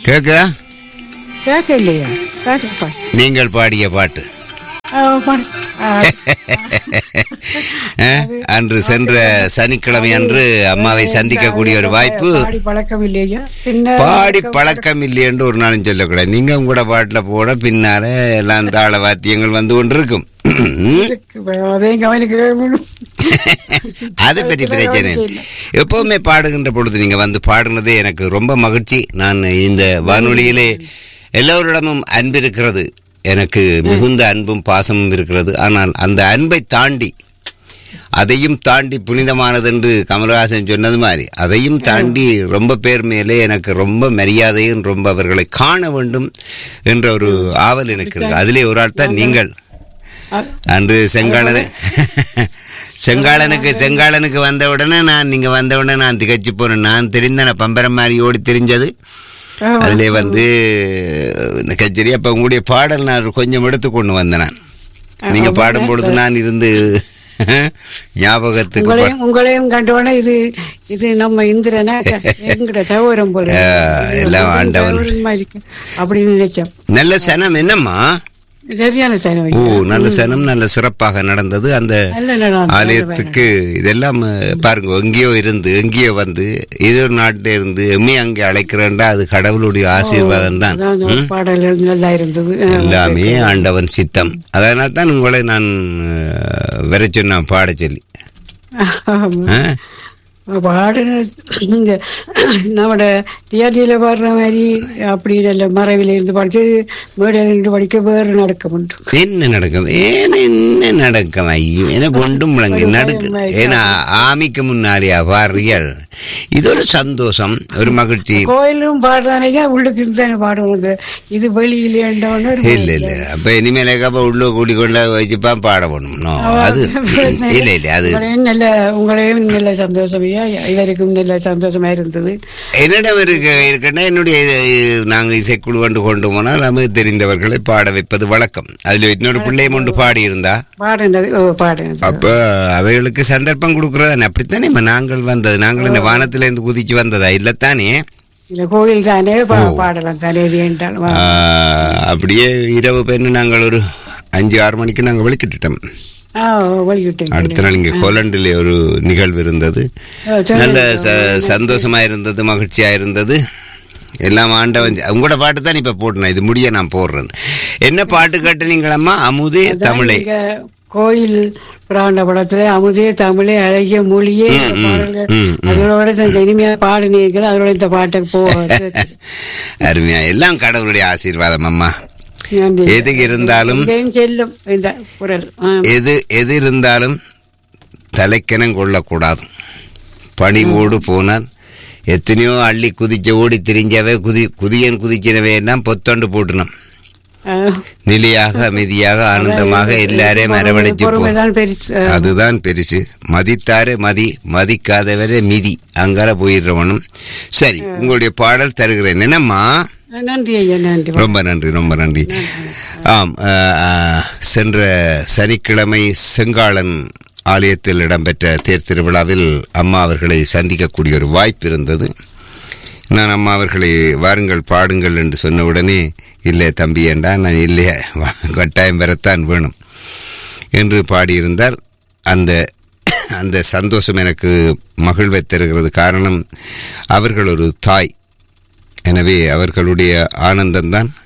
கேக்குதா கேட்க இல்லையா கேட்கப்பா நீங்கள் பாடிய பாட்டு அஹ், அன்று சென்ற சனிக்கிழமை அன்று அம்மாவை சந்திக்கக்கூடிய ஒரு வாய்ப்பு பாடி பழக்கம் இல்லையா பின்ன பாடி பழக்கம் இல்லையென்று ஒரு நாளும் சொல்லக்கூடாது நீங்க உங்களோட பாட்டுல போட பின்னால எல்லாம் தாள வாத்தியங்கள் வந்து கொண்டிருக்கும் அதையும் கவனிக்க வேணும். அதை பற்றி பிரச்சனை இல்லை. எப்பவுமே பாடுகின்ற பொழுது நீங்க வந்து பாடுனதே எனக்கு ரொம்ப மகிழ்ச்சி நான் இந்த வானொலியிலே எல்லோரிடமும் அன்பு இருக்கிறது எனக்கு மிகுந்த அன்பும் பாசமும் இருக்கிறது ஆனால் அந்த அன்பை தாண்டி அதையும் தாண்டி புனிதமானது என்று கமலஹாசன் சொன்னது மாதிரி அதையும் தாண்டி ரொம்ப பேர் மேலே எனக்கு ரொம்ப மரியாதையும் ரொம்ப அவர்களை காண வேண்டும் என்ற ஒரு ஆவல் எனக்கு இருக்கு அதிலே ஒரு ஆள் தான் நீங்கள் அ- அன்று செங்காலனு செங்காலனுக்கு செங்காலனுக்கு வந்த உடனே நான் நீங்க வந்த உடனே நான் திகச்சு போனேன் நான் தெரிந்தேன் பம்பரம் மாதிரி ஓடி தெரிஞ்சது அதிலே வந்து இந்த கச்சேரி அப்ப உங்களுடைய பாடல் நான் கொஞ்சம் எடுத்து கொண்டு வந்தேன் நான் நீங்க பாடும் பொழுது நான் இருந்து ஞாபகத்துக்கு பா- உங்களையும் உங்களையும் கண்டோடனே இது இது நம்ம இந்திரனா எங்கிட்ட தவறம் போல ஆ, எல்லாம் ஆண்டவன். தவறுமா இருக்கு அப்படின்னு நினைச்சோம் நல்ல சனம் என்னம்மா சரியான சேனை ஓ நல்ல சனம் நல்ல சிறப்பாக நடந்தது அந்த நல்ல நடனம். ஆலயத்துக்கு இதெல்லாம் அஹ், பாருங்க எங்கேயோ இருந்து எங்கேயோ வந்து ஏதோ ஒரு நாட்டில இருந்து எம்மே அங்கே அழைக்கிறேன்டா அது கடவுளுடைய ஆசீர்வாதம் தான் அதான் அந்த பாடல்கள் நல்லா இருந்தது எல்லாமே ஆண்டவன் சித்தம் அதனால தான் உங்களை நான் அஹ், வர சொன்னேன் பாட சொல்லி ஆமா. ஆ? பாடுன இந்த நம்மட தியாதியில பாடுற மாதிரி அப்படி இல்ல மறைவில இருந்து படிச்சு மேடையில இருந்து படிக்க வேறு நடக்க உண்டு என்ன நடக்கும் ஏன் என்ன நடக்கும் ஐயோ எனக்கு ஒன்றும் முழங்கு நடக்கு ஏன்னா ஆமிக்கு முன்னாலேயா பாடுறீர்கள் இது ஒரு சந்தோஷம் ஒரு மகிழ்ச்சி கோயிலும் பாடுறானே உள்ளுக்கு இருந்தானே பாடுவது இது வெளியில இல்ல இல்ல அப்ப இனிமேல் அப்ப உள்ள கூடி கொண்டு வச்சுப்பா பாட போகணும் No, அது இல்ல இல்ல அது உங்களையும் நல்ல உங்களையும் நல்ல சந்தோஷமையா இவருக்கும் நல்ல சந்தோஷமா இருந்தது என்னிடம் இருக்க இருக்கன்னா என்னுடைய இது- நாங்க இசைக்குழு கொண்டு கொண்டு போனால் நமக்கு தெரிந்தவர்களை பாட வைப்பது வழக்கம் அதுல இன்னொரு பிள்ளையும் ஒன்று பாடி இருந்தா பாடுனது ஓ பாடுனது அப்ப அவைகளுக்கு சந்தர்ப்பம் கொடுக்கறதானே அப்படித்தானே இப்ப நாங்கள் வந்தது நாங்கள் இந்த வானத்துல இருந்து குதிச்சு வந்ததா இல்லத்தானே இல்ல கோயில் தானே பா- பாடலாம் தானே இது என்றாலும் ஆ, அப்படியே இரவு பெண்ணு நாங்கள் ஒரு அஞ்சு ஆறு மணிக்கு நாங்கள் வெளிக்கிட்டுட்டோம் ஆ வழிவிட்டேன் அடுத்த நாள் இங்க கோலண்டிலே ஒரு நிகழ்வு இருந்தது ஆ, சரி. நல்ல ச- சந்தோஷமா இருந்தது மகிழ்ச்சியா இருந்தது எல்லாம் ஆண்டவன் உங்களோட பாட்டு தான் இப்ப போட்டேன் இது முடிய நான் போடுறேன் என்ன பாட்டு கேட்டீங்களம்மா அமுதே தமிழே இங்க கோயில் புராண படத்துல அமுதே தமிழே அழகிய மொழியே இந்த பாடல்கள் ம், ம். அதோட இந்த இனிமையா பாடினீர்கள் அதோட இந்த பாட்டுக்கு போக அருமையா எல்லாம் கடவுளுடைய ஆசீர்வாதம் அம்மா எது இருந்தாலும் இங்கேயும் செல்லும் இந்த குரல் ஆ. எது எது இருந்தாலும் தலைக்கணம் கொள்ளக்கூடாது பணிவோடு போனால் எத்தனையோ அள்ளி குதிச்ச ஓடி திரிஞ்சவே குதி குதியன் குதிச்சினவே எல்லாம் பொத்தொண்டு போட்டணும் ஆ. நிலையாக அமைதியாக ஆனந்தமாக எல்லாரையும் அரவணைச்சு போ பொறுமைதான் பெருசு ஆ. அதுதான் பெருசு மதித்தாரு மதி மதிக்காதவரே மிதி அங்கால போயிடுறவனும் சரி உங்களுடைய பாடல் தருகிறேன் என்னம்மா நன்றி ஐயா நன்றி ரொம்ப நன்றி ரொம்ப நன்றி ஆம் அஹ், அஹ், சென்ற சனிக்கிழமை செங்காளன் ஆலயத்தில் இடம்பெற்ற தேர் திருவிழாவில் அம்மா அவர்களை சந்திக்கக்கூடிய ஒரு வாய்ப்பு இருந்தது நான் அம்மா அவர்களை வாருங்கள் பாடுங்கள் என்று சொன்ன உடனே இல்லை தம்பி என்றா நான் இல்லையே வா- கட்டாயம் வரத்தான் வேணும் என்று பாடியிருந்தார் அந்த அந்த சந்தோஷம் எனக்கு மகிழ்வை தருகிறது காரணம் அவர்கள் ஒரு தாய் எனவே அவர்களுடைய ஆனந்தம்தான்